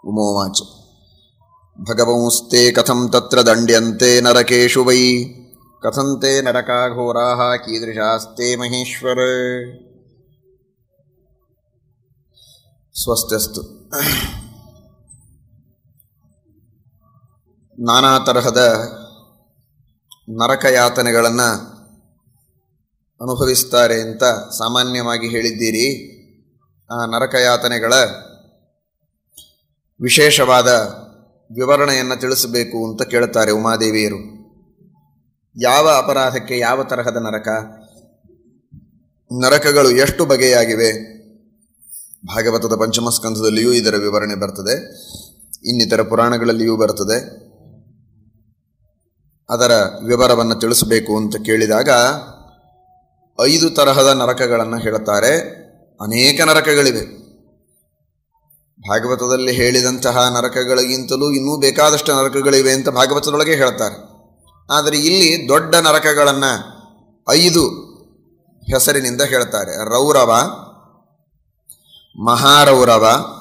ಉಮೋವಾಚ ಭಗವಂಸ್ತೆ ಕಥಂ ತತ್ರ ದಂಡ್ಯಂತೆ ನರಕೇಶು ವೈ ಕಥಂತೆ ನರಕಾಘೋರಾः ಕೀದೃಶಾಸ್ತೆ ಮಹೇಶ್ವರ ಸ್ವಸ್ತ್ಯಸ್ತು ನಾನಾ ತರಹದ ನರಕಯಾತನೆಗಳನ್ನು ಅನುಭವಿಸ್ತಾರೆ ಅಂತ ಸಾಮಾನ್ಯವಾಗಿ ಹೇಳಿದ್ದೀರಿ ಆ ನರಕಯಾತನೆಗಳ ವಿಶೇಷವಾದ ವಿವರಣೆಯನ್ನು ತಿಳಿಸಬೇಕು ಅಂತ ಕೇಳುತ್ತಾರೆ ಉಮಾದೇವಿಯರು ಯಾವ ಅಪರಾಧಕ್ಕೆ ಯಾವ ತರಹದ ನರಕ ನರಕಗಳು ಎಷ್ಟು ಬಗೆಯಾಗಿವೆ ಭಾಗವತದ ಪಂಚಮಸ್ಕಂಧದಲ್ಲಿಯೂ ಇದರ ವಿವರಣೆ ಬರ್ತದೆ ಇನ್ನಿತರ ಪುರಾಣಗಳಲ್ಲಿಯೂ ಬರ್ತದೆ ಅದರ ವಿವರವನ್ನು ತಿಳಿಸಬೇಕು ಅಂತ ಕೇಳಿದಾಗ ಐದು ತರಹದ ನರಕಗಳನ್ನು ಹೇಳುತ್ತಾರೆ ಅನೇಕ ನರಕಗಳಿವೆ ಭಾಗವತದಲ್ಲಿ ಹೇಳಿದಂತಹ ನರಕಗಳಿಗಿಂತಲೂ ಇನ್ನೂ ಬೇಕಾದಷ್ಟು ನರಕಗಳಿವೆ ಅಂತ ಭಾಗವತದೊಳಗೆ ಹೇಳ್ತಾರೆ ಆದರೆ ಇಲ್ಲಿ ದೊಡ್ಡ ನರಕಗಳನ್ನು ಐದು ಹೆಸರಿನಿಂದ ಹೇಳ್ತಾರೆ ರೌರವ ಮಹಾರೌರವ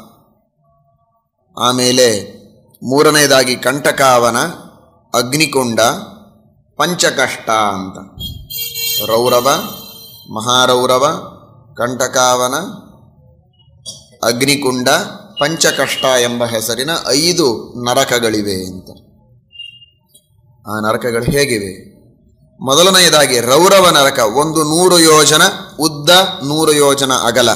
ಆಮೇಲೆ ಮೂರನೇದಾಗಿ ಕಂಟಕಾವನ ಅಗ್ನಿಕುಂಡ ಪಂಚಕಷ್ಟ ಅಂತ ರೌರವ ಮಹಾರೌರವ ಕಂಟಕಾವನ ಅಗ್ನಿಕುಂಡ ಪಂಚಕಷ್ಟ ಎಂಬ ಹೆಸರಿನ ಐದು ನರಕಗಳಿವೆ ಅಂತ ಆ ನರಕಗಳು ಹೇಗಿವೆ ಮೊದಲನೆಯದಾಗಿ ರೌರವ ನರಕ ಒಂದು ನೂರು ಯೋಜನ ಉದ್ದ ನೂರು ಯೋಜನ ಅಗಲ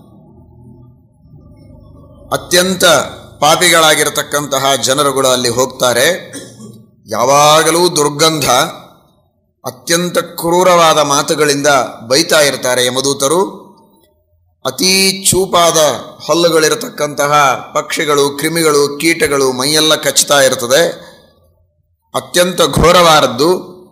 ಅತ್ಯಂತ ಪಾಪಿಗಳಾಗಿರತಕ್ಕಂತಹ ಜನರುಗಳು ಅಲ್ಲಿ ಹೋಗ್ತಾರೆ ಯಾವಾಗಲೂ ದುರ್ಗಂಧ ಅತ್ಯಂತ ಕ್ರೂರವಾದ ಮಾತುಗಳಿಂದ ಬೈತಾ ಇರ್ತಾರೆ ಯಮದೂತರು ಅತೀ ಚೂಪಾದ ಹಲ್ಲುಗಳಿರತಕ್ಕಂತಹ ಪಕ್ಷಿಗಳು ಕ್ರಿಮಿಗಳು ಕೀಟಗಳು ಮೈಯೆಲ್ಲ ಕಚ್ಚುತ್ತಾ ಇರ್ತದೆ ಅತ್ಯಂತ ಘೋರವಾದದ್ದು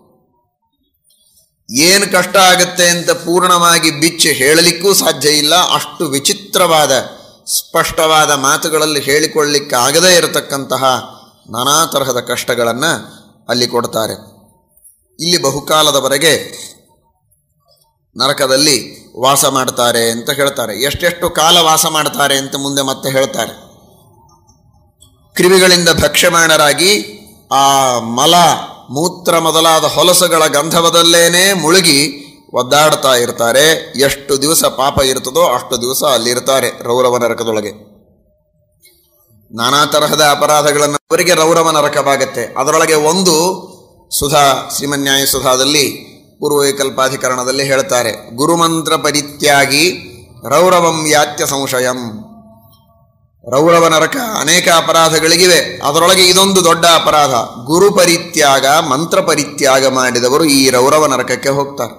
ಏನು ಕಷ್ಟ ಆಗುತ್ತೆ ಅಂತ ಪೂರ್ಣವಾಗಿ ಬಿಚ್ಚಿ ಹೇಳಲಿಕ್ಕೂ ಸಾಧ್ಯ ಇಲ್ಲ ಅಷ್ಟು ವಿಚಿತ್ರವಾದ ಸ್ಪಷ್ಟವಾದ ಮಾತುಗಳಲ್ಲಿ ಹೇಳಿಕೊಳ್ಳಲಿಕ್ಕೆ ಆಗದೇ ಇರತಕ್ಕಂತಹ ನಾನಾ ತರಹದ ಕಷ್ಟಗಳನ್ನು ಅಲ್ಲಿ ಕೊಡ್ತಾರೆ ಇಲ್ಲಿ ಬಹುಕಾಲದವರೆಗೆ ನರಕದಲ್ಲಿ ವಾಸ ಮಾಡ್ತಾರೆ ಅಂತ ಹೇಳ್ತಾರೆ ಎಷ್ಟೆಷ್ಟು ಕಾಲ ವಾಸ ಮಾಡ್ತಾರೆ ಅಂತ ಮುಂದೆ ಮತ್ತೆ ಹೇಳ್ತಾರೆ ಕ್ರಿಮಿಗಳಿಂದ ಭಕ್ಷ್ಯಮಾಣರಾಗಿ ಆ ಮಲ ಮೂತ್ರ ಮೊದಲಾದ ಹೊಲಸುಗಳ ಗಂಧವದಲ್ಲೇನೆ ಮುಳುಗಿ ಒದ್ದಾಡ್ತಾ ಇರ್ತಾರೆ ಎಷ್ಟು ದಿವಸ ಪಾಪ ಇರ್ತದೋ ಅಷ್ಟು ದಿವಸ ಅಲ್ಲಿರ್ತಾರೆ ರೌರವ ನರಕದೊಳಗೆ ನಾನಾ ತರಹದ ಅಪರಾಧಗಳನ್ನು ಅವರಿಗೆ ರೌರವ ನರಕವಾಗತ್ತೆ ಅದರೊಳಗೆ ಒಂದು ಸುಧಾ ಶ್ರೀಮನ್ಯಾಯ ಸುಧಾದಲ್ಲಿ ಪೂರ್ವವಿಕಲ್ಪಾಧಿಕರಣದಲ್ಲಿ ಹೇಳ್ತಾರೆ ಗುರುಮಂತ್ರ ಪರಿತ್ಯಾಗಿ ರೌರವಂ ಯಾತ್ಯ ಸಂಶಯಂ ರೌರವ ನರಕ ಅನೇಕ ಅಪರಾಧಗಳಿಗಿವೆ ಅದರೊಳಗೆ ಇದೊಂದು ದೊಡ್ಡ ಅಪರಾಧ ಗುರು ಪರಿತ್ಯಾಗ ಮಂತ್ರ ಪರಿತ್ಯಾಗ ಮಾಡಿದವರು ಈ ರೌರವ ನರಕಕ್ಕೆ ಹೋಗ್ತಾರೆ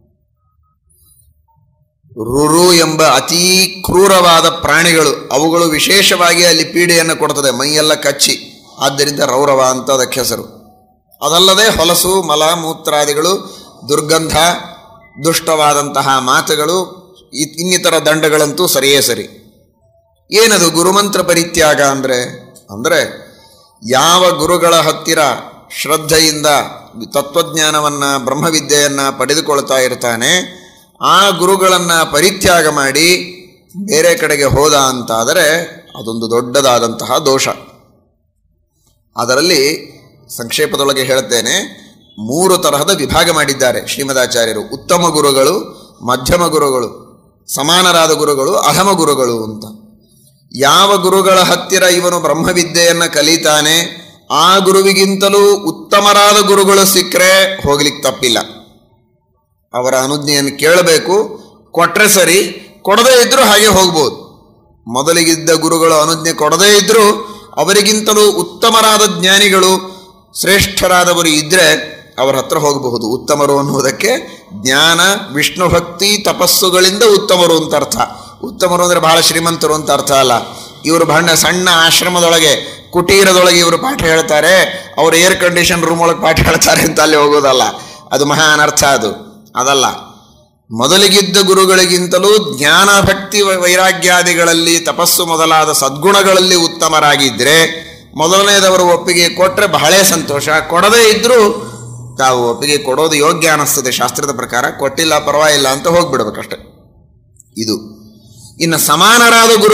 ರುರು ಎಂಬ ಅತೀ ಕ್ರೂರವಾದ ಪ್ರಾಣಿಗಳು ಅವುಗಳು ವಿಶೇಷವಾಗಿ ಅಲ್ಲಿ ಪೀಡೆಯನ್ನು ಕೊಡ್ತದೆ ಮೈಯೆಲ್ಲ ಕಚ್ಚಿ ಆದ್ದರಿಂದ ರೌರವ ಅಂತ ಅದಕ್ಕೆ ಹೆಸರು ಅದಲ್ಲದೆ ಹೊಲಸು ಮಲ ಮೂತ್ರಾದಿಗಳು ದುರ್ಗಂಧ ದುಷ್ಟವಾದಂತಹ ಮಾತುಗಳು ಇ- ಇನ್ನಿತರ ದಂಡಗಳಂತೂ ಸರಿಯೇ ಸರಿ ಏನದು ಗುರುಮಂತ್ರ ಪರಿತ್ಯಾಗ ಅಂದರೆ ಅಂದರೆ ಯಾವ ಗುರುಗಳ ಹತ್ತಿರ ಶ್ರದ್ಧೆಯಿಂದ ತತ್ವಜ್ಞಾನವನ್ನು ಬ್ರಹ್ಮವಿದ್ಯೆಯನ್ನು ಪಡೆದುಕೊಳ್ತಾ ಇರ್ತಾನೆ ಆ ಗುರುಗಳನ್ನು ಪರಿತ್ಯಾಗ ಮಾಡಿ ಬೇರೆ ಕಡೆಗೆ ಹೋದ ಅಂತಾದರೆ ಅದೊಂದು ದೊಡ್ಡದಾದಂತಹ ದೋಷ ಅದರಲ್ಲಿ ಸಂಕ್ಷೇಪದೊಳಗೆ ಹೇಳುತ್ತೇನೆ ಮೂರು ತರಹದ ವಿಭಾಗ ಮಾಡಿದ್ದಾರೆ ಶ್ರೀಮದಾಚಾರ್ಯರು ಉತ್ತಮ ಗುರುಗಳು ಮಧ್ಯಮ ಗುರುಗಳು ಸಮಾನರಾದ ಗುರುಗಳು ಅಧಮ ಗುರುಗಳು ಅಂತ ಯಾವ ಗುರುಗಳ ಹತ್ತಿರ ಇವನು ಬ್ರಹ್ಮವಿದ್ಯೆಯನ್ನು ಕಲಿತಾನೆ ಆ ಗುರುವಿಗಿಂತಲೂ ಉತ್ತಮರಾದ ಗುರುಗಳು ಸಿಕ್ಕರೆ ಹೋಗ್ಲಿಕ್ಕೆ ತಪ್ಪಿಲ್ಲ ಅವರ ಅನುಜ್ಞೆಯನ್ನು ಕೇಳಬೇಕು ಕೊಟ್ರೆ ಸರಿ ಕೊಡದೇ ಇದ್ರೂ ಹಾಗೆ ಹೋಗ್ಬೋದು ಮೊದಲಿಗಿದ್ದ ಗುರುಗಳು ಅನುಜ್ಞೆ ಕೊಡದೇ ಇದ್ರೂ ಅವರಿಗಿಂತಲೂ ಉತ್ತಮರಾದ ಜ್ಞಾನಿಗಳು ಶ್ರೇಷ್ಠರಾದವರು ಇದ್ದರೆ ಅವರ ಹತ್ರ ಹೋಗಬಹುದು ಉತ್ತಮರು ಅನ್ನುವುದಕ್ಕೆ ಜ್ಞಾನ ವಿಷ್ಣು ಭಕ್ತಿ ತಪಸ್ಸುಗಳಿಂದ ಉತ್ತಮರು ಅಂತ ಅರ್ಥ ಉತ್ತಮರು ಅಂದರೆ ಬಹಳ ಶ್ರೀಮಂತರು ಅಂತ ಅರ್ಥ ಅಲ್ಲ ಇವರು ಬಹಳ ಸಣ್ಣ ಆಶ್ರಮದೊಳಗೆ ಕುಟೀರದೊಳಗೆ ಇವರು ಪಾಠ ಹೇಳ್ತಾರೆ ಅವರು ಏರ್ ಕಂಡೀಷನ್ ರೂಮ್ ಒಳಗೆ ಪಾಠ ಹೇಳ್ತಾರೆ ಅಂತ ಅಲ್ಲಿ ಹೋಗೋದಲ್ಲ ಅದು ಮಹಾ ಅನರ್ಥ ಅದು ಅದಲ್ಲ ಮೊದಲಿಗಿದ್ದ ಗುರುಗಳಿಗಿಂತಲೂ ಜ್ಞಾನ ಭಕ್ತಿ ವೈ- ವೈರಾಗ್ಯಾದಿಗಳಲ್ಲಿ ತಪಸ್ಸು ಮೊದಲಾದ ಸದ್ಗುಣಗಳಲ್ಲಿ ಉತ್ತಮರಾಗಿದ್ದರೆ ಮೊದಲನೇದವರು ಒಪ್ಪಿಗೆ ಕೊಟ್ಟರೆ ಬಹಳೇ ಸಂತೋಷ ಕೊಡದೇ ಇದ್ದರೂ ತಾವು ಒಪ್ಪಿಗೆ ಕೊಡೋದು ಯೋಗ್ಯ ಅನ್ನಿಸ್ತದೆ ಶಾಸ್ತ್ರದ ಪ್ರಕಾರ ಕೊಟ್ಟಿಲ್ಲ ಪರವಾಗಿಲ್ಲ ಅಂತ ಹೋಗ್ಬಿಡ್ಬೇಕಷ್ಟೆ ಇದು ಇನ್ನು ಸಮಾನರಾದ ಗುರುಗಳಿಗೆ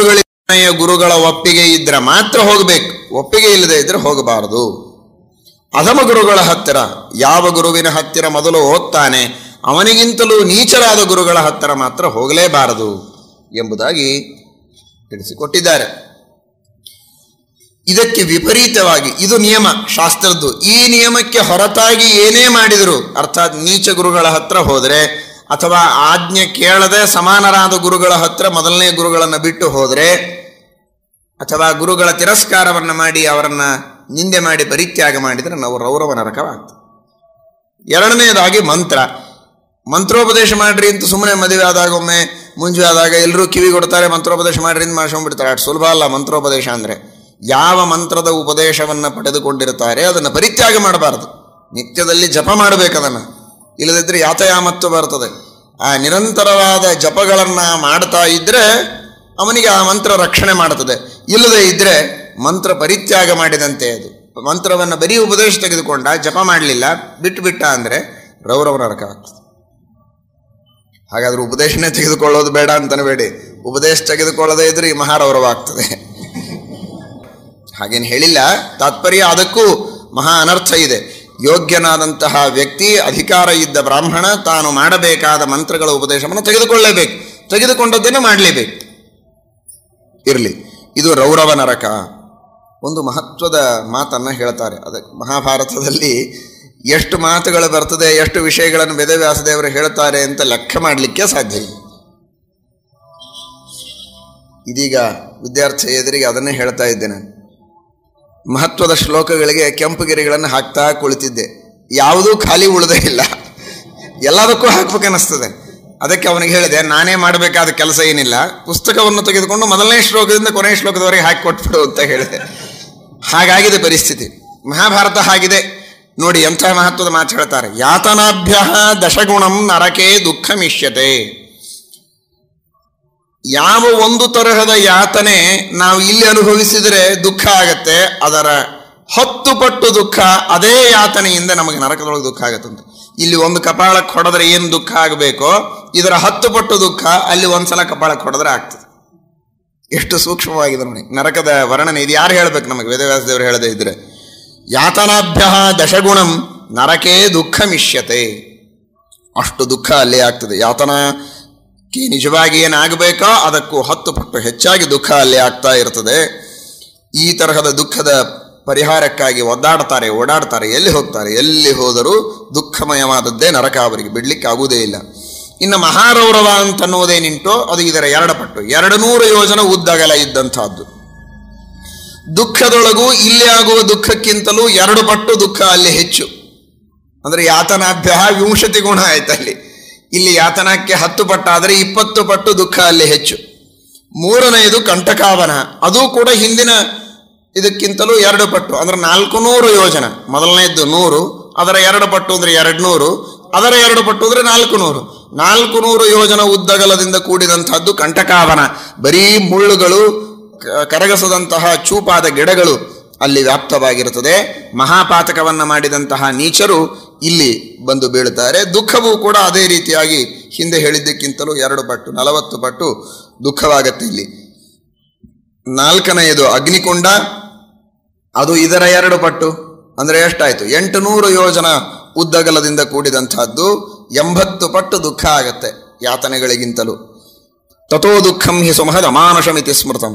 ಮನೆಯ ಗುರುಗಳ ಒಪ್ಪಿಗೆ ಇದ್ರೆ ಮಾತ್ರ ಹೋಗಬೇಕು ಒಪ್ಪಿಗೆ ಇಲ್ಲದೆ ಇದ್ರೆ ಹೋಗಬಾರದು ಅಧಮ ಗುರುಗಳ ಹತ್ತಿರ ಯಾವ ಗುರುವಿನ ಹತ್ತಿರ ಮೊದಲು ಓದ್ತಾನೆ ಅವನಿಗಿಂತಲೂ ನೀಚರಾದ ಗುರುಗಳ ಹತ್ತಿರ ಮಾತ್ರ ಹೋಗಲೇಬಾರದು ಎಂಬುದಾಗಿ ತಿಳಿಸಿಕೊಟ್ಟಿದ್ದಾರೆ ಇದಕ್ಕೆ ವಿಪರೀತವಾಗಿ ಇದು ನಿಯಮ ಶಾಸ್ತ್ರದ್ದು ಈ ನಿಯಮಕ್ಕೆ ಹೊರತಾಗಿ ಏನೇ ಮಾಡಿದರು ಅರ್ಥಾತ್ ನೀಚ ಗುರುಗಳ ಹತ್ರ ಹೋದರೆ ಅಥವಾ ಆಜ್ಞೆ ಕೇಳದೆ ಸಮಾನರಾದ ಗುರುಗಳ ಹತ್ರ ಮೊದಲನೇ ಗುರುಗಳನ್ನು ಬಿಟ್ಟು ಹೋದರೆ ಅಥವಾ ಗುರುಗಳ ತಿರಸ್ಕಾರವನ್ನು ಮಾಡಿ ಅವರನ್ನ ನಿಂದೆ ಮಾಡಿ ಪರಿತ್ಯಾಗ ಮಾಡಿದರೆ ನಾವು ರೌರವ ನರಕವಾಗ್ತದೆ ಎರಡನೇದಾಗಿ ಮಂತ್ರ ಮಂತ್ರೋಪದೇಶ ಮಾಡ್ರಿ ಅಂತ ಸುಮ್ಮನೆ ಮದುವೆ ಆದಾಗ ಒಮ್ಮೆ ಮುಂಜೆ ಆದಾಗ ಎಲ್ಲರೂ ಕಿವಿ ಕೊಡ್ತಾರೆ ಮಂತ್ರೋಪದೇಶ ಮಾಡ್ರಿ ಅಂತ ಮಾಡ್ಸ್ಕೊಂಡ್ಬಿಡ್ತಾರೆ ಅಷ್ಟು ಸುಲಭ ಅಲ್ಲ ಮಂತ್ರೋಪದೇಶ ಅಂದರೆ ಯಾವ ಮಂತ್ರದ ಉಪದೇಶವನ್ನು ಪಡೆದುಕೊಂಡಿರ್ತಾರೆ ಅದನ್ನು ಪರಿತ್ಯಾಗ ಮಾಡಬಾರದು ನಿತ್ಯದಲ್ಲಿ ಜಪ ಮಾಡಬೇಕು ಅದನ್ನು ಇಲ್ಲದಿದ್ದರೆ ಯಾತಯಾಮತ್ತು ಬರ್ತದೆ ಆ ನಿರಂತರವಾದ ಜಪಗಳನ್ನು ಮಾಡ್ತಾ ಇದ್ದರೆ ಅವನಿಗೆ ಆ ಮಂತ್ರ ರಕ್ಷಣೆ ಮಾಡುತ್ತದೆ ಇಲ್ಲದೆ ಇದ್ದರೆ ಮಂತ್ರ ಪರಿತ್ಯಾಗ ಮಾಡಿದಂತೆ ಅದು ಮಂತ್ರವನ್ನು ಬರೀ ಉಪದೇಶ ತೆಗೆದುಕೊಂಡ ಜಪ ಮಾಡಲಿಲ್ಲ ಬಿಟ್ಟು ಬಿಟ್ಟ ಅಂದರೆ ರೌರವ ನರಕ ಆಗ್ತದೆ ಹಾಗಾದ್ರೆ ಉಪದೇಶನೇ ತೆಗೆದುಕೊಳ್ಳೋದು ಬೇಡ ಅಂತನಬೇಡಿ ಉಪದೇಶ ತೆಗೆದುಕೊಳ್ಳದೇ ಇದ್ರೆ ಈ ಮಹಾರೌರವ ಆಗ್ತದೆ ಹಾಗೇನು ಹೇಳಿಲ್ಲ ತಾತ್ಪರ್ಯ ಅದಕ್ಕೂ ಮಹಾ ಅನರ್ಥ ಇದೆ ಯೋಗ್ಯನಾದಂತಹ ವ್ಯಕ್ತಿ ಅಧಿಕಾರ ಇದ್ದ ಬ್ರಾಹ್ಮಣ ತಾನು ಮಾಡಬೇಕಾದ ಮಂತ್ರಗಳ ಉಪದೇಶವನ್ನು ತೆಗೆದುಕೊಳ್ಳಲೇಬೇಕು ತೆಗೆದುಕೊಂಡದ್ದನ್ನು ಮಾಡಲೇಬೇಕು ಇರಲಿ ಇದು ರೌರವ ನರಕ ಒಂದು ಮಹತ್ವದ ಮಾತನ್ನು ಹೇಳ್ತಾರೆ ಅದಕ್ಕೆ ಮಹಾಭಾರತದಲ್ಲಿ ಎಷ್ಟು ಮಾತುಗಳು ಬರ್ತದೆ ಎಷ್ಟು ವಿಷಯಗಳನ್ನು ವೇದವ್ಯಾಸದೇವರು ಹೇಳ್ತಾರೆ ಅಂತ ಲೆಕ್ಕ ಮಾಡಲಿಕ್ಕೆ ಸಾಧ್ಯ ಇಲ್ಲ ಇದೀಗ ವಿದ್ಯಾರ್ಥಿ ಎದುರಿಗೆ ಅದನ್ನೇ ಹೇಳ್ತಾ ಇದ್ದೇನೆ ಮಹತ್ವದ ಶ್ಲೋಕಗಳಿಗೆ ಕೆಂಪು ಗೆರೆಗಳನ್ನು ಹಾಕ್ತಾ ಕುಳಿತಿದ್ದೆ ಯಾವುದೂ ಖಾಲಿ ಉಳಿದೇ ಇಲ್ಲ ಎಲ್ಲದಕ್ಕೂ ಹಾಕ್ಬೇಕನ್ನಿಸ್ತದೆ ಅದಕ್ಕೆ ಅವನಿಗೆ ಹೇಳಿದೆ ನಾನೇ ಮಾಡಬೇಕಾದ ಕೆಲಸ ಏನಿಲ್ಲ ಪುಸ್ತಕವನ್ನು ತೆಗೆದುಕೊಂಡು ಮೊದಲನೇ ಶ್ಲೋಕದಿಂದ ಕೊನೆಯ ಶ್ಲೋಕದವರೆಗೆ ಹಾಕಿ ಕೊಟ್ಬಿಡು ಅಂತ ಹೇಳಿದೆ ಹಾಗಾಗಿದೆ ಪರಿಸ್ಥಿತಿ ಮಹಾಭಾರತ ಹಾಗಿದೆ ನೋಡಿ ಎಂಥ ಮಹತ್ವದ ಮಾತು ಹೇಳ್ತಾರೆ ಯಾತನಾಭ್ಯ ದಶಗುಣಂ ನರಕೆ ದುಃಖ ಮಿಷ್ಯತೆ ಯಾವ ಒಂದು ತರಹದ ಯಾತನೆ ನಾವು ಇಲ್ಲಿ ಅನುಭವಿಸಿದರೆ ದುಃಖ ಆಗತ್ತೆ ಅದರ ಹತ್ತು ಪಟ್ಟು ದುಃಖ ಅದೇ ಯಾತನೆಯಿಂದ ನಮಗೆ ನರಕದೊಳಗೆ ದುಃಖ ಆಗತ್ತಂತೆ ಇಲ್ಲಿ ಒಂದು ಕಪಾಳಕ್ಕೆ ಹೊಡೆದ್ರೆ ಏನು ದುಃಖ ಆಗಬೇಕೋ ಇದರ ಹತ್ತು ಪಟ್ಟು ದುಃಖ ಅಲ್ಲಿ ಒಂದ್ಸಲ ಕಪಾಳಕ್ಕೆ ಹೊಡೆದ್ರೆ ಆಗ್ತದೆ ಎಷ್ಟು ಸೂಕ್ಷ್ಮವಾಗಿದೆ ನೋಡಿ ನರಕದ ವರ್ಣನೆ ಇದು ಯಾರು ಹೇಳ್ಬೇಕು ನಮಗೆ ವೇದವ್ಯಾಸ ದೇವರು ಹೇಳದೇ ಇದ್ರೆ ಯಾತನಾಭ್ಯ ದಶಗುಣಂ ನರಕೇ ದುಃಖ ಮಿಷ್ಯತೆ ಅಷ್ಟು ದುಃಖ ಅಲ್ಲೇ ಆಗ್ತದೆ ಯಾತನಕ್ಕೆ ನಿಜವಾಗಿ ಏನಾಗಬೇಕೋ ಅದಕ್ಕೂ ಹತ್ತು ಪಟ್ಟು ಹೆಚ್ಚಾಗಿ ದುಃಖ ಅಲ್ಲೇ ಆಗ್ತಾ ಇರ್ತದೆ ಈ ತರಹದ ದುಃಖದ ಪರಿಹಾರಕ್ಕಾಗಿ ಒದ್ದಾಡ್ತಾರೆ ಓಡಾಡ್ತಾರೆ ಎಲ್ಲಿ ಹೋಗ್ತಾರೆ ಎಲ್ಲಿ ಹೋದರೂ ದುಃಖಮಯವಾದದ್ದೇ ನರಕ ಅವರಿಗೆ ಬಿಡ್ಲಿಕ್ಕೆ ಆಗುವುದೇ ಇಲ್ಲ ಇನ್ನು ಮಹಾರೌರವ ಅಂತನ್ನುವುದೇನಿಂಟೋ ಅದು ಇದರ ಎರಡು ಪಟ್ಟು ಎರಡು ನೂರು ಯೋಜನ ಉದ್ದಗಲ ಇದ್ದಂತಹದ್ದು ದುಃಖದೊಳಗೂ ಇಲ್ಲಿ ಆಗುವ ದುಃಖಕ್ಕಿಂತಲೂ ಎರಡು ಪಟ್ಟು ದುಃಖ ಅಲ್ಲಿ ಹೆಚ್ಚು ಅಂದ್ರೆ ಯಾತನಾಭ್ಯ ವಿಂಶತಿ ಗುಣ ಆಯ್ತು ಅಲ್ಲಿ ಇಲ್ಲಿ ಯಾತನಕ್ಕೆ ಹತ್ತು ಪಟ್ಟಾದರೆ ಇಪ್ಪತ್ತು ಪಟ್ಟು ದುಃಖ ಅಲ್ಲಿ ಹೆಚ್ಚು ಮೂರನೆಯದು ಕಂಟಕಾವನ ಅದು ಕೂಡ ಹಿಂದಿನ ಇದಕ್ಕಿಂತಲೂ ಎರಡು ಪಟ್ಟು ಅಂದ್ರೆ ನಾಲ್ಕು ನೂರು ಯೋಜನ ಮೊದಲನೆಯದ್ದು ನೂರು ಅದರ ಎರಡು ಪಟ್ಟು ಅಂದ್ರೆ ಎರಡು ನೂರು ಅದರ ಎರಡು ಪಟ್ಟು ಅಂದ್ರೆ ನಾಲ್ಕು ನೂರು ನಾಲ್ಕು ನೂರು ಯೋಜನ ಉದ್ದಗಲದಿಂದ ಕೂಡಿದಂತಹದ್ದು ಕಂಟಕಾವನ ಬರೀ ಮುಳ್ಳುಗಳು ಕ- ಕರಗಸದಂತಹ ಚೂಪಾದ ಗಿಡಗಳು ಅಲ್ಲಿ ವ್ಯಾಪ್ತವಾಗಿರುತ್ತದೆ ಮಹಾಪಾತಕವನ್ನ ಮಾಡಿದಂತಹ ನೀಚರು ಇಲ್ಲಿ ಬಂದು ಬೀಳುತ್ತಾರೆ ದುಃಖವೂ ಕೂಡ ಅದೇ ರೀತಿಯಾಗಿ ಹಿಂದೆ ಹೇಳಿದ್ದಕ್ಕಿಂತಲೂ ಎರಡು ಪಟ್ಟು ನಲವತ್ತು ಪಟ್ಟು ದುಃಖವಾಗತ್ತೆ ಇಲ್ಲಿ ನಾಲ್ಕನೆಯದು ಅಗ್ನಿಕುಂಡ ಅದು ಇದರ ಎರಡು ಪಟ್ಟು ಅಂದರೆ ಎಷ್ಟಾಯಿತು ಎಂಟು ನೂರು ಯೋಜನ ಉದ್ದಗಲದಿಂದ ಕೂಡಿದಂತಹದ್ದು ಎಂಬತ್ತು ಪಟ್ಟು ದುಃಖ ಆಗತ್ತೆ ಯಾತನೆಗಳಿಗಿಂತಲೂ ತಥೋ ದುಃಖಂ ಹಿ ಸುಮಹದ ಅಮಾನುಷಮಿತಿ ಸ್ಮೃತಂ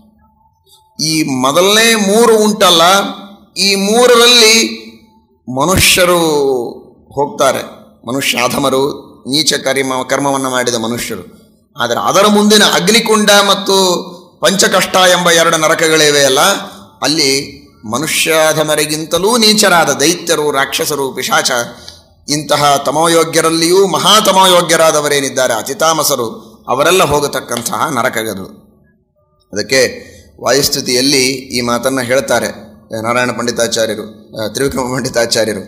ಈ ಮೊದಲನೇ ಮೂರು ಉಂಟಲ್ಲ ಈ ಮೂರರಲ್ಲಿ ಮನುಷ್ಯರು ಹೋಗ್ತಾರೆ ಮನುಷ್ಯಾಧಮರು ನೀಚ ಕರ್ಮ ಕರ್ಮವನ್ನು ಮಾಡಿದ ಮನುಷ್ಯರು ಆದರೆ ಅದರ ಮುಂದಿನ ಅಗ್ನಿಕುಂಡ ಮತ್ತು ಪಂಚಕಷ್ಟ ಎಂಬ ಎರಡು ನರಕಗಳಿವೆ ಅಲ್ಲ ಅಲ್ಲಿ ಮನುಷ್ಯಾಧಮರಿಗಿಂತಲೂ ನೀಚರಾದ ದೈತ್ಯರು ರಾಕ್ಷಸರು ಪಿಶಾಚ ಇಂತಹ ತಮೋಯೋಗ್ಯರಲ್ಲಿಯೂ ಮಹಾತಮೋಯೋಗ್ಯರಾದವರೇನಿದ್ದಾರೆ ಅತಿತಾಮಸರು ಅವರೆಲ್ಲ ಹೋಗತಕ್ಕಂತಹ ನರಕಗಳು ಅದಕ್ಕೆ ವಾಯುಸ್ತುತಿಯಲ್ಲಿ ಈ ಮಾತನ್ನು ಹೇಳ್ತಾರೆ ನಾರಾಯಣ ಪಂಡಿತಾಚಾರ್ಯರು ಆ, ತ್ರಿವಿಕ್ರಮ ಪಂಡಿತಾಚಾರ್ಯರು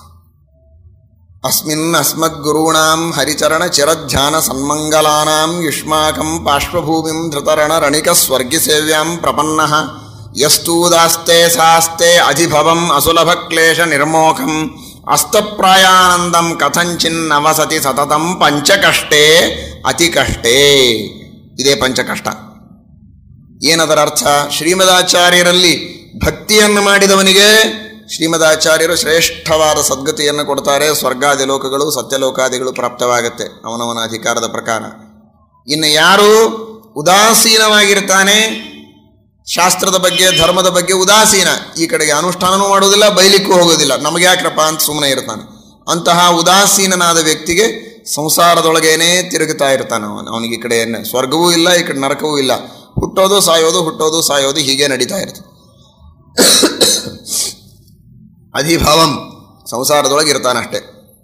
ಅಸ್ಮಿನ್ ಅಸ್ಮದ್ಗುರುಣಾಂ ಹರಿಚರಣ ಚಿರಧ್ಯಾನ ಸನ್ಮಂಗಲಾನಾಂ ಯುಷ್ಮಾಕಂ ಪಾರ್ಶ್ವಭೂಮಿಂ ಧೃತರಣ ರಣಿಕ ಸ್ವರ್ಗಿ ಸೇವ್ಯಾಂ ಪ್ರಪನ್ನಃ ಯಸ್ತೂದಾಸ್ತೆ ಸಾಸ್ತೆ ಅಧಿಭವಂ ಅಸುಲಭ ಕ್ಲೇಶ ನಿರ್ಮೋಖಂ ಅಸ್ತಪ್ರಾಯಾನಂದಂ ಕಥಂಚಿನ್ನವಸತಿ ಸತತಂ ಪಂಚಕಷ್ಟೇ ಅತಿ ಕಷ್ಟೇ ಇದೇ ಪಂಚಕಷ್ಟ ಏನದರ ಅರ್ಥ ಶ್ರೀಮದಾಚಾರ್ಯರಲ್ಲಿ ಭಕ್ತಿಯನ್ನು ಮಾಡಿದವನಿಗೆ ಶ್ರೀಮದಾಚಾರ್ಯರು ಶ್ರೇಷ್ಠವಾದ ಸದ್ಗತಿಯನ್ನು ಕೊಡ್ತಾರೆ ಸ್ವರ್ಗಾದಿ ಲೋಕಗಳು ಸತ್ಯಲೋಕಾದಿಗಳು ಪ್ರಾಪ್ತವಾಗುತ್ತೆ ಅವನವನ ಅಧಿಕಾರದ ಪ್ರಕಾರ ಇನ್ನು ಯಾರು ಉದಾಸೀನವಾಗಿರ್ತಾನೆ ಶಾಸ್ತ್ರದ ಬಗ್ಗೆ ಧರ್ಮದ ಬಗ್ಗೆ ಉದಾಸೀನ ಈ ಕಡೆಗೆ ಅನುಷ್ಠಾನನೂ ಮಾಡೋದಿಲ್ಲ ಬೈಲಿಕ್ಕೂ ಹೋಗೋದಿಲ್ಲ ನಮಗೆ ಯಾಕ್ರಪ್ಪ ಅಂತ ಸುಮ್ಮನೆ ಇರ್ತಾನೆ ಅಂತಹ ಉದಾಸೀನನಾದ ವ್ಯಕ್ತಿಗೆ ಸಂಸಾರದೊಳಗೇನೆ ತಿರುಗುತ್ತಾ ಇರ್ತಾನೆ ಅವನು ಅವನಿಗೆ ಈ ಕಡೆ ಏನು ಸ್ವರ್ಗವೂ ಇಲ್ಲ ಈ ಕಡೆ ನರಕವೂ ಇಲ್ಲ ಹುಟ್ಟೋದು ಸಾಯೋದು ಹುಟ್ಟೋದು ಸಾಯೋದು ಹೀಗೆ ನಡೀತಾ ಇರ್ತದೆ ಅಧಿಭಾವಂ ಸಂಸಾರದೊಳಗೆ ಇರ್ತಾನಷ್ಟೇ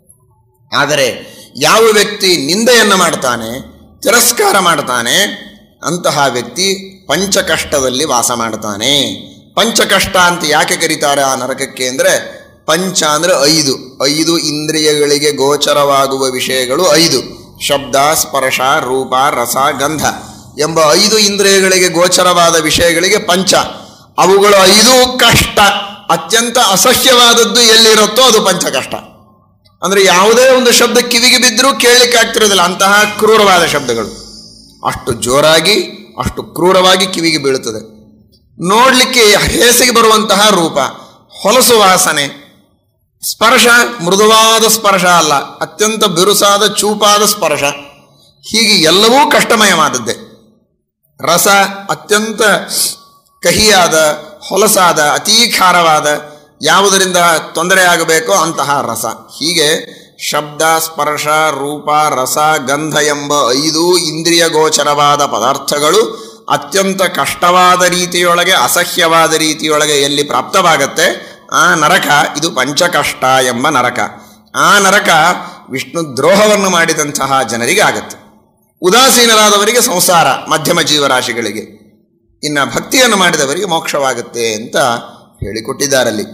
ಆದರೆ ಯಾವ ವ್ಯಕ್ತಿ ನಿಂದೆಯನ್ನು ಮಾಡ್ತಾನೆ ತಿರಸ್ಕಾರ ಮಾಡ್ತಾನೆ ಅಂತಹ ವ್ಯಕ್ತಿ ಪಂಚಕಷ್ಟದಲ್ಲಿ ವಾಸ ಮಾಡ್ತಾನೆ ಪಂಚಕಷ್ಟ ಅಂತ ಯಾಕೆ ಕರೀತಾರೆ ಆ ನರಕಕ್ಕೆ ಅಂದರೆ ಪಂಚ ಅಂದರೆ ಐದು ಐದು ಇಂದ್ರಿಯಗಳಿಗೆ ಗೋಚರವಾಗುವ ವಿಷಯಗಳು ಐದು ಶಬ್ದ ಸ್ಪರ್ಶ ರೂಪ ರಸ ಗಂಧ ಎಂಬ ಐದು ಇಂದ್ರಿಯಗಳಿಗೆ ಗೋಚರವಾದ ವಿಷಯಗಳಿಗೆ ಪಂಚ ಅವುಗಳು ಐದು ಕಷ್ಟ ಅತ್ಯಂತ ಅಸಹ್ಯವಾದದ್ದು ಎಲ್ಲಿರುತ್ತೋ ಅದು ಪಂಚಕಷ್ಟ ಅಂದ್ರೆ ಯಾವುದೇ ಒಂದು ಶಬ್ದ ಕಿವಿಗೆ ಬಿದ್ದರೂ ಕೇಳಲಿಕ್ಕೆ ಆಗ್ತಿರೋದಿಲ್ಲ ಅಂತಹ ಕ್ರೂರವಾದ ಶಬ್ದಗಳು ಅಷ್ಟು ಜೋರಾಗಿ ಅಷ್ಟು ಕ್ರೂರವಾಗಿ ಕಿವಿಗೆ ಬೀಳುತ್ತದೆ ನೋಡ್ಲಿಕ್ಕೆ ಹೇಸಿಗೆ ಬರುವಂತಹ ರೂಪ ಹೊಲಸು ವಾಸನೆ ಸ್ಪರ್ಶ ಮೃದುವಾದ ಸ್ಪರ್ಶ ಅಲ್ಲ ಅತ್ಯಂತ ಬಿರುಸಾದ ಚೂಪಾದ ಸ್ಪರ್ಶ ಹೀಗೆ ಎಲ್ಲವೂ ಕಷ್ಟಮಯವಾದದ್ದೇ ರಸ ಅತ್ಯಂತ ಕಹಿಯಾದ ಹೊಲಸಾದ ಅತೀ ಖಾರವಾದ ಯಾವುದರಿಂದ ತೊಂದರೆ ಆಗಬೇಕೋ ಅಂತಹ ರಸ ಹೀಗೆ ಶಬ್ದ ಸ್ಪರ್ಶ ರೂಪ ರಸ ಗಂಧ ಎಂಬ ಐದು ಇಂದ್ರಿಯ ಗೋಚರವಾದ ಪದಾರ್ಥಗಳು ಅತ್ಯಂತ ಕಷ್ಟವಾದ ರೀತಿಯೊಳಗೆ ಅಸಹ್ಯವಾದ ರೀತಿಯೊಳಗೆ ಎಲ್ಲಿ ಪ್ರಾಪ್ತವಾಗತ್ತೆ ಆ ನರಕ ಇದು ಪಂಚಕಷ್ಟ ಎಂಬ ನರಕ ಆ ನರಕ ವಿಷ್ಣು ದ್ರೋಹವನ್ನು ಮಾಡಿದಂತಹ ಜನರಿಗೆ ಆಗತ್ತೆ ಉದಾಸೀನರಾದವರಿಗೆ ಸಂಸಾರ ಮಧ್ಯಮ ಜೀವರಾಶಿಗಳಿಗೆ ಇನ್ನು ಭಕ್ತಿಯನ್ನು ಮಾಡಿದವರಿಗೆ ಮೋಕ್ಷವಾಗುತ್ತೆ ಅಂತ ಹೇಳಿಕೊಟ್ಟಿದ್ದಾರಲ್ಲಿ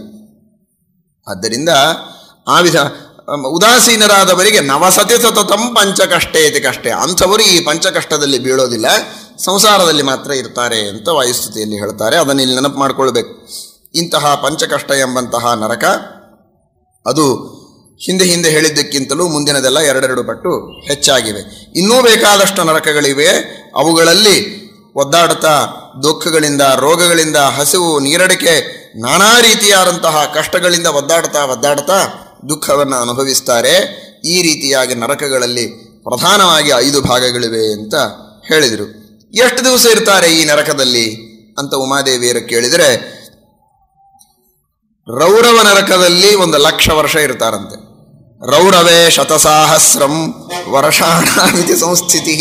ಆದ್ದರಿಂದ ಆ ವಿಧ ಅಮ್, ಉದಾಸೀನರಾದವರಿಗೆ ನವಸತಿ ಸತತಂ ಪಂಚಕಷ್ಟೇತಿ ಕಷ್ಟೇ ಅಂಥವರು ಈ ಪಂಚಕಷ್ಟದಲ್ಲಿ ಬೀಳೋದಿಲ್ಲ ಸಂಸಾರದಲ್ಲಿ ಮಾತ್ರ ಇರ್ತಾರೆ ಅಂತ ವಾಯುಸ್ತುತಿಯಲ್ಲಿ ಹೇಳ್ತಾರೆ ಅದನ್ನು ಇಲ್ಲಿ ನೆನಪು ಮಾಡಿಕೊಳ್ಬೇಕು ಇಂತಹ ಪಂಚಕಷ್ಟ ಎಂಬಂತಹ ನರಕ ಅದು ಹಿಂದೆ ಹಿಂದೆ ಹೇಳಿದ್ದಕ್ಕಿಂತಲೂ ಮುಂದಿನದೆಲ್ಲ ಎರಡೆರಡು ಪಟ್ಟು ಹೆಚ್ಚಾಗಿವೆ ಇನ್ನೂ ಬೇಕಾದಷ್ಟು ನರಕಗಳಿವೆ ಅವುಗಳಲ್ಲಿ ಒದ್ದಾಡುತ್ತಾ ದುಃಖಗಳಿಂದ ರೋಗಗಳಿಂದ ಹಸಿವು ನೀರಡಿಕೆ ನಾನಾ ರೀತಿಯಾದಂತಹ ಕಷ್ಟಗಳಿಂದ ಒದ್ದಾಡ್ತಾ ಒದ್ದಾಡ್ತಾ ದುಃಖವನ್ನು ಅನುಭವಿಸ್ತಾರೆ ಈ ರೀತಿಯಾಗಿ ನರಕಗಳಲ್ಲಿ ಪ್ರಧಾನವಾಗಿ ಐದು ಭಾಗಗಳಿವೆ ಅಂತ ಹೇಳಿದರು ಎಷ್ಟು ದಿವಸ ಇರ್ತಾರೆ ಈ ನರಕದಲ್ಲಿ ಅಂತ ಉಮಾದೇವಿಯರು ಕೇಳಿದರೆ ರೌರವ ನರಕದಲ್ಲಿ ಒಂದು ಲಕ್ಷ ವರ್ಷ ಇರ್ತಾರಂತೆ ರೌರವೇ ಶತಸಾಹಸ್ರಂ ವರ್ಷಾಣಾಮಿತಿ ಸಂಸ್ಥಿತಿ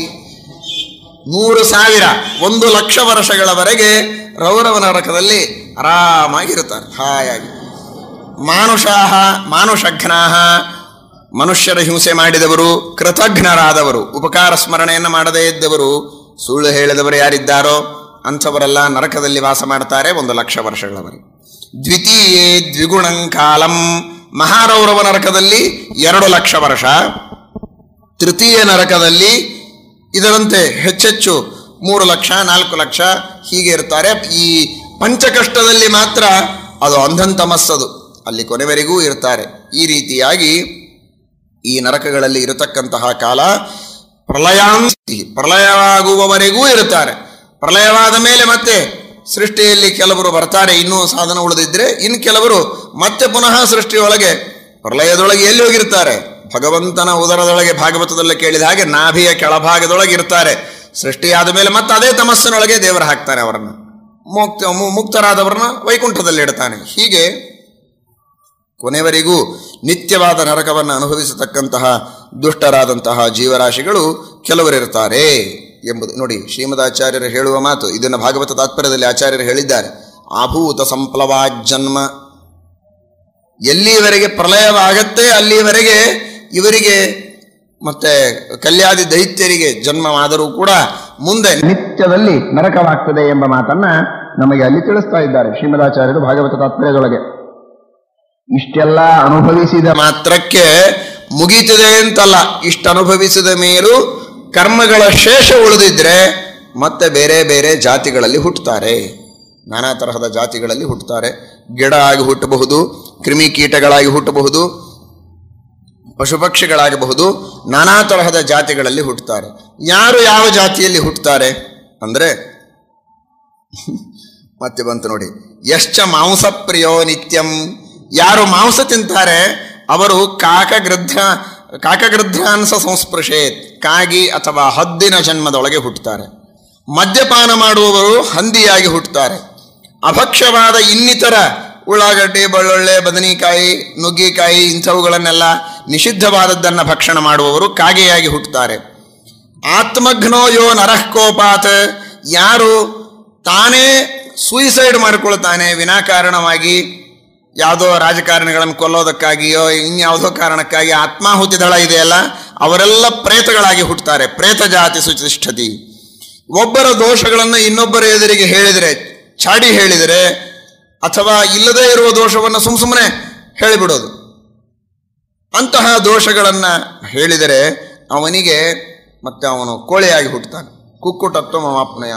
ಮೂರು ಸಾವಿರ ಒಂದು ಲಕ್ಷ ವರ್ಷಗಳವರೆಗೆ ರೌರವ ನರಕದಲ್ಲಿ ಆರಾಮಾಗಿರ್ತಾರೆ ಹಾಯಾಗಿ ಮಾನುಷಾಹ ಮಾನುಷಘ್ನಾಹ ಮನುಷ್ಯರ ಹಿಂಸೆ ಮಾಡಿದವರು ಕೃತಘ್ನರಾದವರು ಉಪಕಾರ ಸ್ಮರಣೆಯನ್ನು ಮಾಡದೇ ಇದ್ದವರು ಸುಳ್ಳು ಹೇಳಿದವರು ಯಾರಿದ್ದಾರೋ ಅಂಥವರೆಲ್ಲ ನರಕದಲ್ಲಿ ವಾಸ ಮಾಡ್ತಾರೆ ಒಂದು ಲಕ್ಷ ವರ್ಷಗಳವರೆಗೆ ದ್ವಿತೀಯೇ ದ್ವಿಗುಣಂಕಾಲಂ ಮಹಾರೌರವ ನರಕದಲ್ಲಿ ಎರಡು ಲಕ್ಷ ವರ್ಷ ತೃತೀಯ ನರಕದಲ್ಲಿ ಇದರಂತೆ ಹೆಚ್ಚೆಚ್ಚು ಮೂರು ಲಕ್ಷ ನಾಲ್ಕು ಲಕ್ಷ ಹೀಗೆ ಇರ್ತಾರೆ ಈ ಪಂಚಕಷ್ಟದಲ್ಲಿ ಮಾತ್ರ ಅದು ಅಂಧಂತಮಸ್ಸದು ಅಲ್ಲಿ ಕೊನೆವರೆಗೂ ಇರ್ತಾರೆ ಈ ರೀತಿಯಾಗಿ ಈ ನರಕಗಳಲ್ಲಿ ಇರತಕ್ಕಂತಹ ಕಾಲ ಪ್ರಳಯಾಂತಿ ಪ್ರಳಯವಾಗುವವರೆಗೂ ಇರುತ್ತಾರೆ ಪ್ರಳಯವಾದ ಮೇಲೆ ಮತ್ತೆ ಸೃಷ್ಟಿಯಲ್ಲಿ ಕೆಲವರು ಬರ್ತಾರೆ ಇನ್ನೂ ಸಾಧನ ಉಳಿದಿದ್ರೆ ಇನ್ನು ಕೆಲವರು ಮತ್ತೆ ಪುನಃ ಸೃಷ್ಟಿಯೊಳಗೆ ಪ್ರಳಯದೊಳಗೆ ಎಲ್ಲಿ ಹೋಗಿರ್ತಾರೆ ಭಗವಂತನ ಉದರದೊಳಗೆ ಭಾಗವತದಲ್ಲಿ ಕೇಳಿದ ಹಾಗೆ ನಾಭಿಯ ಕೆಳಭಾಗದೊಳಗೆ ಇರ್ತಾರೆ ಸೃಷ್ಟಿಯಾದ ಮೇಲೆ ಮತ್ತೆ ಅದೇ ತಮಸ್ಸಿನೊಳಗೆ ದೇವರು ಹಾಕ್ತಾನೆ ಅವರನ್ನು ಮುಕ್ತ ಮು- ಮುಕ್ತರಾದವರನ್ನ ವೈಕುಂಠದಲ್ಲಿ ಇಡ್ತಾನೆ ಹೀಗೆ ಕೊನೆವರೆಗೂ ನಿತ್ಯವಾದ ನರಕವನ್ನು ಅನುಭವಿಸತಕ್ಕಂತಹ ದುಷ್ಟರಾದಂತಹ ಜೀವರಾಶಿಗಳು ಕೆಲವರಿರ್ತಾರೆ ಎಂಬುದು ನೋಡಿ ಶ್ರೀಮದಾಚಾರ್ಯರು ಹೇಳುವ ಮಾತು ಇದನ್ನು ಭಾಗವತ ತಾತ್ಪರ್ಯದಲ್ಲಿ ಆಚಾರ್ಯರು ಹೇಳಿದ್ದಾರೆ ಆಭೂತ ಸಂಪ್ಲವ ಜನ್ಮ ಎಲ್ಲಿವರೆಗೆ ಪ್ರಳಯವಾಗತ್ತೆ ಅಲ್ಲಿವರೆಗೆ ಇವರಿಗೆ ಮತ್ತೆ ಕಲ್ಯಾದಿ ದೈತ್ಯರಿಗೆ ಜನ್ಮವಾದರೂ ಕೂಡ ಮುಂದೆ ನಿತ್ಯದಲ್ಲಿ ನರಕವಾಗ್ತದೆ ಎಂಬ ಮಾತನ್ನ ನಮಗೆ ಅಲ್ಲಿ ತಿಳಿಸ್ತಾ ಇದ್ದಾರೆ ಶ್ರೀಮದಾಚಾರ್ಯರು ಭಾಗವತ ತಾತ್ಪರ್ಯದೊಳಗೆ ಇಷ್ಟೆಲ್ಲ ಅನುಭವಿಸಿದ ಮಾತ್ರಕ್ಕೆ ಮುಗೀತದೆ ಅಂತಲ್ಲ ಇಷ್ಟು ಅನುಭವಿಸಿದ ಮೇಲೂ ಕರ್ಮಗಳ ಶೇಷ ಉಳಿದಿದ್ರೆ ಮತ್ತೆ ಬೇರೆ ಬೇರೆ ಜಾತಿಗಳಲ್ಲಿ ಹುಟ್ಟುತ್ತಾರೆ ನಾನಾ ತರಹದ ಜಾತಿಗಳಲ್ಲಿ ಹುಟ್ಟುತ್ತಾರೆ ಗಿಡ ಆಗಿ ಹುಟ್ಟಬಹುದು ಕ್ರಿಮಿಕೀಟಗಳಾಗಿ ಹುಟ್ಟಬಹುದು ಪಶು ಪಕ್ಷಿಗಳಾಗಬಹುದು ನಾನಾ ತರಹದ ಜಾತಿಗಳಲ್ಲಿ ಹುಟ್ಟುತ್ತಾರೆ ಯಾರು ಯಾವ ಜಾತಿಯಲ್ಲಿ ಹುಟ್ಟುತ್ತಾರೆ ಅಂದರೆ ಮತ್ತೆ ಬಂತು ನೋಡಿ ಯಶ್ಚ ಮಾಂಸ ಪ್ರಿಯೋ ನಿತ್ಯಂ ಯಾರು ಮಾಂಸ ತಿಂತಾರೆ ಅವರು ಕಾಕಗೃಧ್ರ ಕಾಕಗೃಧ್ರಾಂಸ ಸಂಸ್ಪೃಶೇತ್ ಕಾಗಿ ಅಥವಾ ಹದ್ದಿನ ಜನ್ಮದೊಳಗೆ ಹುಟ್ಟುತ್ತಾರೆ ಮದ್ಯಪಾನ ಮಾಡುವವರು ಹಂದಿಯಾಗಿ ಹುಟ್ಟುತ್ತಾರೆ ಅಭಕ್ಷ್ಯವಾದ ಇನ್ನಿತರ ಉಳ್ಳಾಗಡ್ಡಿ ಬೆಳ್ಳುಳ್ಳಿ ಬದನೆಕಾಯಿ ನುಗ್ಗಿಕಾಯಿ ಇಂಥವುಗಳನ್ನೆಲ್ಲ ನಿಷಿದ್ಧವಾದದ್ದನ್ನು ಭಕ್ಷಣ ಮಾಡುವವರು ಕಾಗೆಯಾಗಿ ಹುಟ್ಟುತ್ತಾರೆ ಆತ್ಮಘ್ನೋ ಯೋ ನರಃ ಕೋಪಾತ್ ಯಾರು ತಾನೇ ಸೂಯಿಸೈಡ್ ಮಾಡಿಕೊಳ್ತಾನೆ ವಿನಾಕಾರಣವಾಗಿ ಯಾವುದೋ ರಾಜಕಾರಣಿಗಳನ್ನು ಕೊಲ್ಲೋದಕ್ಕಾಗಿಯೋ ಇನ್ಯಾವುದೋ ಕಾರಣಕ್ಕಾಗಿ ಆತ್ಮಾಹುತಿ ದಳ ಇದೆಯಲ್ಲ ಅವರೆಲ್ಲ ಪ್ರೇತಗಳಾಗಿ ಹುಟ್ಟುತ್ತಾರೆ ಪ್ರೇತ ಜಾತಿ ಸುತಿಷ್ಠತಿ ಒಬ್ಬರ ದೋಷಗಳನ್ನು ಇನ್ನೊಬ್ಬರ ಎದುರಿಗೆ ಹೇಳಿದರೆ ಚಾಡಿ ಹೇಳಿದರೆ ಅಥವಾ ಇಲ್ಲದೇ ಇರುವ ದೋಷವನ್ನು ಸುಮ್ ಸುಮ್ಮನೆ ಹೇಳಿಬಿಡೋದು ಅಂತಹ ದೋಷಗಳನ್ನು ಹೇಳಿದರೆ ಅವನಿಗೆ ಮತ್ತೆ ಅವನು ಕೋಳೆಯಾಗಿ ಹುಟ್ಟುತ್ತಾನೆ ಕುಕ್ಕುಟತ್ವ ಮಮಾಪ್ನಯ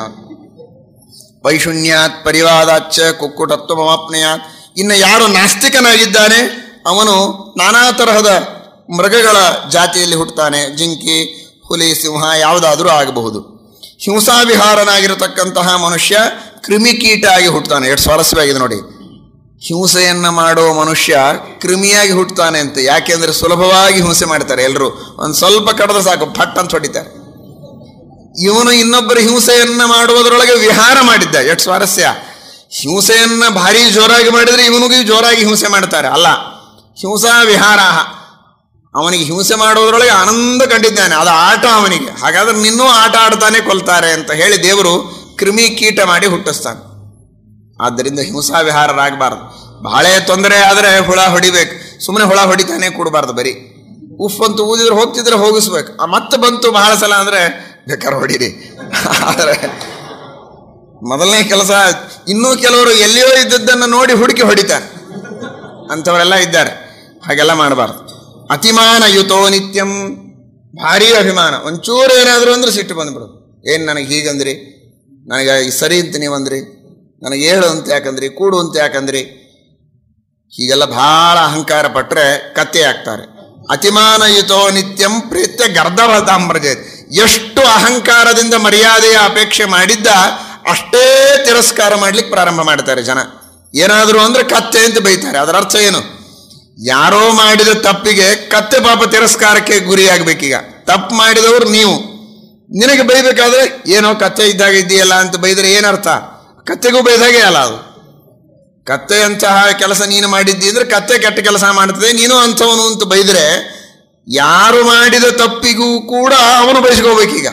ವೈಶುಣ್ಯಾತ್ ಪರಿವಾದಾಚ ಕುಕ್ಕುಟತ್ವ ಮಮಾಪ್ನಯಾತ್ ಇನ್ನು ಯಾರು ನಾಸ್ತಿಕನಾಗಿದ್ದಾನೆ ಅವನು ನಾನಾ ತರಹದ ಮೃಗಗಳ ಜಾತಿಯಲ್ಲಿ ಹುಟ್ಟುತ್ತಾನೆ ಜಿಂಕಿ ಹುಲಿ ಸಿಂಹ ಯಾವುದಾದರೂ ಆಗಬಹುದು ಹಿಂಸಾವಿಹಾರನಾಗಿರತಕ್ಕಂತಹ ಮನುಷ್ಯ ಕ್ರಿಮಿಕೀಟ ಆಗಿ ಹುಟ್ಟುತ್ತಾನೆ ಎಷ್ಟು ಸ್ವಾರಸ್ಯವಾಗಿದೆ ನೋಡಿ ಹಿಂಸೆಯನ್ನು ಮಾಡುವ ಮನುಷ್ಯ ಕ್ರಿಮಿಯಾಗಿ ಹುಟ್ಟುತ್ತಾನೆ ಅಂತ ಯಾಕೆಂದ್ರೆ ಸುಲಭವಾಗಿ ಹಿಂಸೆ ಮಾಡ್ತಾರೆ ಎಲ್ಲರೂ ಒಂದು ಸ್ವಲ್ಪ ಕಡದ ಸಾಕು ಫಟ್ ಅಂತ ಹೊಡಿತಾರೆ ಇವನು ಇನ್ನೊಬ್ಬರ ಹಿಂಸೆಯನ್ನ ಮಾಡುವುದರೊಳಗೆ ವಿಹಾರ ಮಾಡಿದ್ದ ಎಷ್ಟು ಸ್ವಾರಸ್ಯ ಹಿಂಸೆಯನ್ನ ಭಾರಿ ಜೋರಾಗಿ ಮಾಡಿದ್ರೆ ಇವನಿಗೂ ಜೋರಾಗಿ ಹಿಂಸೆ ಮಾಡ್ತಾರೆ ಅಲ್ಲ ಹಿಂಸಾ ವಿಹಾರ ಅವನಿಗೆ ಹಿಂಸೆ ಮಾಡುವುದರೊಳಗೆ ಆನಂದ ಕಂಡಿದ್ದಾನೆ ಅದು ಆಟ ಅವನಿಗೆ ಹಾಗಾದ್ರೆ ನಿನ್ನೂ ಆಟ ಆಡ್ತಾನೆ ಕೊಲ್ತಾರೆ ಅಂತ ಹೇಳಿ ದೇವರು ಕ್ರಿಮಿ ಕೀಟ ಮಾಡಿ ಹುಟ್ಟಿಸ್ತಾನೆ ಆದ್ದರಿಂದ ಹಿಂಸಾ ವಿಹಾರರಾಗಬಾರ್ದು ಬಹಳ ತೊಂದರೆ ಆದರೆ ಹುಳ ಹೊಡಿಬೇಕು ಸುಮ್ಮನೆ ಹುಳ ಹೊಡಿತಾನೆ ಕೂಡಬಾರ್ದು ಬರೀ ಉಫ್ ಅಂತ ಊದಿದ್ರೆ ಹೋಗ್ತಿದ್ರೆ ಹೋಗಿಸ್ಬೇಕು ಆ ಮತ್ತೆ ಬಂತು ಬಹಳ ಸಲ ಅಂದರೆ ಬೇಕಾದ್ರೆ ಹೊಡೀರಿ ಆದರೆ ಮೊದಲನೇ ಕೆಲಸ ಇನ್ನೂ ಕೆಲವರು ಎಲ್ಲಿಯೋ ಇದ್ದದ್ದನ್ನು ನೋಡಿ ಹುಡುಕಿ ಹೊಡಿತಾರೆ ಅಂಥವರೆಲ್ಲ ಇದ್ದಾರೆ ಹಾಗೆಲ್ಲ ಮಾಡಬಾರ್ದು ಅತಿಮಾನ ಯುತೋ ನಿತ್ಯಂ ಭಾರಿ ಅಭಿಮಾನ ಒಂಚೂರು ಏನಾದರೂ ಅಂದ್ರೆ ಸಿಟ್ಟು ಬಂದ್ಬಿಡೋದು ಏನು ನನಗೆ ಹೀಗಂದ್ರಿ ನನಗೆ ಈ ಸರಿ ಅಂತ ನೀವಂದ್ರಿ ನನಗೆ ಹೇಳು ಅಂತ ಯಾಕಂದ್ರಿ ಕೂಡು ಅಂತ ಯಾಕಂದ್ರಿ ಹೀಗೆಲ್ಲ ಬಹಳ ಅಹಂಕಾರ ಪಟ್ಟರೆ ಕತ್ತೆ ಆಗ್ತಾರೆ ಅತಿಮಾನಯುತೋ ನಿತ್ಯಂ ಪ್ರೀತ್ಯ ಗರ್ಧವತಾಮ್ರಜೇತ್ ಎಷ್ಟು ಅಹಂಕಾರದಿಂದ ಮರ್ಯಾದೆಯ ಅಪೇಕ್ಷೆ ಮಾಡಿದ್ದ ಅಷ್ಟೇ ತಿರಸ್ಕಾರ ಮಾಡ್ಲಿಕ್ಕೆ ಪ್ರಾರಂಭ ಮಾಡ್ತಾರೆ ಜನ ಏನಾದರೂ ಅಂದ್ರೆ ಕತ್ತೆ ಅಂತ ಬೈತಾರೆ ಅದರ ಅರ್ಥ ಏನು ಯಾರೋ ಮಾಡಿದ ತಪ್ಪಿಗೆ ಕತ್ತೆ ಪಾಪ ತಿರಸ್ಕಾರಕ್ಕೆ ಗುರಿಯಾಗಬೇಕೀಗ ತಪ್ಪು ಮಾಡಿದವರು ನೀವು ನಿನಗೆ ಬೈಬೇಕಾದ್ರೆ ಏನೋ ಕತ್ತೆ ಇದ್ದಾಗ ಇದೆಯಲ್ಲ ಅಂತ ಬೈದರೆ ಏನರ್ಥ ಕತ್ತೆಗೂ ಬೈದಾಗೆ ಅಲ್ಲ ಅದು ಕತ್ತೆಯಂತಹ ಕೆಲಸ ನೀನು ಮಾಡಿದ್ದಿ ಅಂದ್ರೆ ಕತ್ತೆ ಕೆಟ್ಟ ಕೆಲಸ ಮಾಡ್ತದೆ ನೀನು ಅಂಥವನು ಅಂತ ಬೈದರೆ ಯಾರು ಮಾಡಿದ ತಪ್ಪಿಗೂ ಕೂಡ ಅವನು ಬಯಸ್ಕೋಬೇಕೀಗ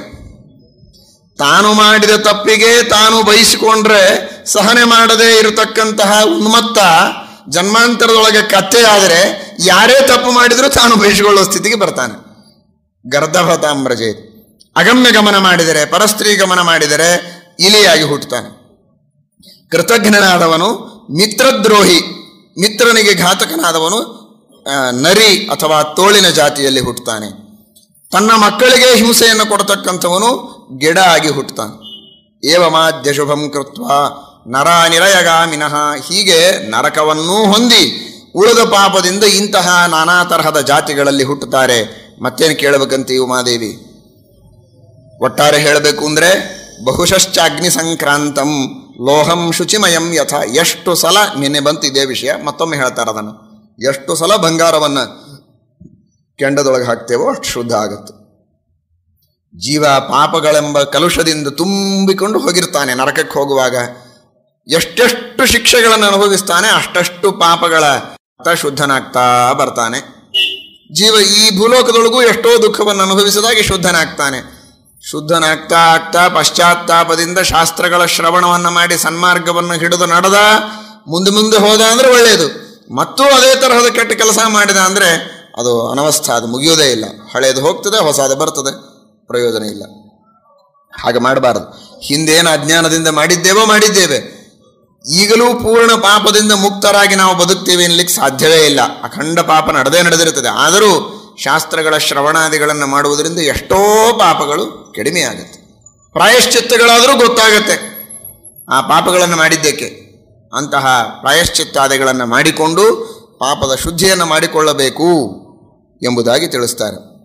ತಾನು ಮಾಡಿದ ತಪ್ಪಿಗೆ ತಾನು ಬಯಸಿಕೊಂಡ್ರೆ ಸಹನೆ ಮಾಡದೇ ಇರತಕ್ಕಂತಹ ಉನ್ಮತ್ತ ಜನ್ಮಾಂತರದೊಳಗೆ ಕತ್ತೆ ಆದರೆ ಯಾರೇ ತಪ್ಪು ಮಾಡಿದರೂ ತಾನು ಬಯಸಿಕೊಳ್ಳುವ ಸ್ಥಿತಿಗೆ ಬರ್ತಾನೆ ಗರ್ಧಭತಾಮ್ರಜೇತ್ ಅಗಮ್ಯ ಗಮನ ಮಾಡಿದರೆ ಪರಸ್ತ್ರೀ ಗಮನ ಮಾಡಿದರೆ ಇಲಿಯಾಗಿ ಹುಟ್ಟುತ್ತಾನೆ ಕೃತಜ್ಞನಾದವನು ಮಿತ್ರದ್ರೋಹಿ ಮಿತ್ರನಿಗೆ ಘಾತಕನಾದವನು ಆ, ನರಿ ಅಥವಾ ತೋಳಿನ ಜಾತಿಯಲ್ಲಿ ಹುಟ್ಟುತ್ತಾನೆ ತನ್ನ ಮಕ್ಕಳಿಗೆ ಹಿಂಸೆಯನ್ನು ಕೊಡತಕ್ಕಂಥವನು ಗಿಡ ಆಗಿ ಹುಟ್ಟುತ್ತಾನೆ ಏವಮಾದ್ಯ ಶುಭಂ ಕೃತ್ವ ನರ ನಿರಯಗಾಮಿನಃ ಹೀಗೆ ನರಕವನ್ನೂ ಹೊಂದಿ ಉಳಿದ ಪಾಪದಿಂದ ಇಂತಹ ನಾನಾ ತರಹದ ಜಾತಿಗಳಲ್ಲಿ ಹುಟ್ಟುತ್ತಾರೆ ಮತ್ತೇನು ಕೇಳಬೇಕಂತ ಉಮಾದೇವಿ ಒಟ್ಟಾರೆ ಹೇಳಬೇಕು ಅಂದ್ರೆ ಬಹುಶಶ್ಚ ಅಗ್ನಿ ಸಂಕ್ರಾಂತಂ ಲೋಹಂ ಶುಚಿಮಯಂ ಯಥ ಎಷ್ಟು ಸಲ ನಿನ್ನೆ ಬಂತು ಇದೇ ವಿಷಯ ಮತ್ತೊಮ್ಮೆ ಹೇಳ್ತಾರೆ ಅದನ್ನು ಎಷ್ಟು ಸಲ ಬಂಗಾರವನ್ನು ಕೆಂಡದೊಳಗೆ ಹಾಕ್ತೇವೋ ಅಷ್ಟು ಶುದ್ಧ ಆಗುತ್ತೆ ಜೀವ ಪಾಪಗಳೆಂಬ ಕಲುಷದಿಂದ ತುಂಬಿಕೊಂಡು ಹೋಗಿರ್ತಾನೆ ನರಕಕ್ಕೆ ಹೋಗುವಾಗ ಎಷ್ಟೆಷ್ಟು ಶಿಕ್ಷೆಗಳನ್ನು ಅನುಭವಿಸ್ತಾನೆ ಅಷ್ಟಷ್ಟು ಪಾಪಗಳ ಶುದ್ಧನಾಗ್ತಾ ಬರ್ತಾನೆ ಜೀವ ಈ ಭೂಲೋಕದೊಳಗೂ ಎಷ್ಟೋ ದುಃಖವನ್ನು ಅನುಭವಿಸಿದಾಗ ಶುದ್ಧನಾಗ್ತಾನೆ ಶುದ್ಧನಾಗ್ತಾ ಆಗ್ತಾ ಪಶ್ಚಾತ್ತಾಪದಿಂದ ಶಾಸ್ತ್ರಗಳ ಶ್ರವಣವನ್ನು ಮಾಡಿ ಸನ್ಮಾರ್ಗವನ್ನು ಹಿಡಿದು ನಡೆದ ಮುಂದೆ ಮುಂದೆ ಹೋದ ಅಂದ್ರೆ ಒಳ್ಳೆಯದು ಮತ್ತು ಅದೇ ತರಹದ ಕೆಟ್ಟ ಕೆಲಸ ಮಾಡಿದ ಅಂದ್ರೆ ಅದು ಅನವಸ್ಥೆ ಅದು ಮುಗಿಯೋದೇ ಇಲ್ಲ ಹಳೆಯದು ಹೋಗ್ತದೆ ಹೊಸದು ಬರ್ತದೆ ಪ್ರಯೋಜನ ಇಲ್ಲ ಹಾಗೆ ಮಾಡಬಾರದು ಹಿಂದೇನು ಅಜ್ಞಾನದಿಂದ ಮಾಡಿದ್ದೇವೋ ಮಾಡಿದ್ದೇವೆ ಈಗಲೂ ಪೂರ್ಣ ಪಾಪದಿಂದ ಮುಕ್ತರಾಗಿ ನಾವು ಬದುಕ್ತೇವೆ ಎನ್ಲಿಕ್ಕೆ ಸಾಧ್ಯವೇ ಇಲ್ಲ ಅಖಂಡ ಪಾಪ ನಡೆದೇ ನಡೆದಿರುತ್ತದೆ ಆದರೂ ಶಾಸ್ತ್ರಗಳ ಶ್ರವಣಾದಿಗಳನ್ನು ಮಾಡುವುದರಿಂದ ಎಷ್ಟೋ ಪಾಪಗಳು ಕಡಿಮೆಯಾಗುತ್ತೆ ಪ್ರಾಯಶ್ಚಿತ್ತಗಳಾದರೂ ಗೊತ್ತಾಗತ್ತೆ ಆ ಪಾಪಗಳನ್ನು ಮಾಡಿದ್ದಕ್ಕೆ ಅಂತಹ ಪ್ರಾಯಶ್ಚಿತ್ತಾದಿಗಳನ್ನು ಮಾಡಿಕೊಂಡು ಪಾಪದ ಶುದ್ಧಿಯನ್ನು ಮಾಡಿಕೊಳ್ಳಬೇಕು ಎಂಬುದಾಗಿ ತಿಳಿಸ್ತಾರೆ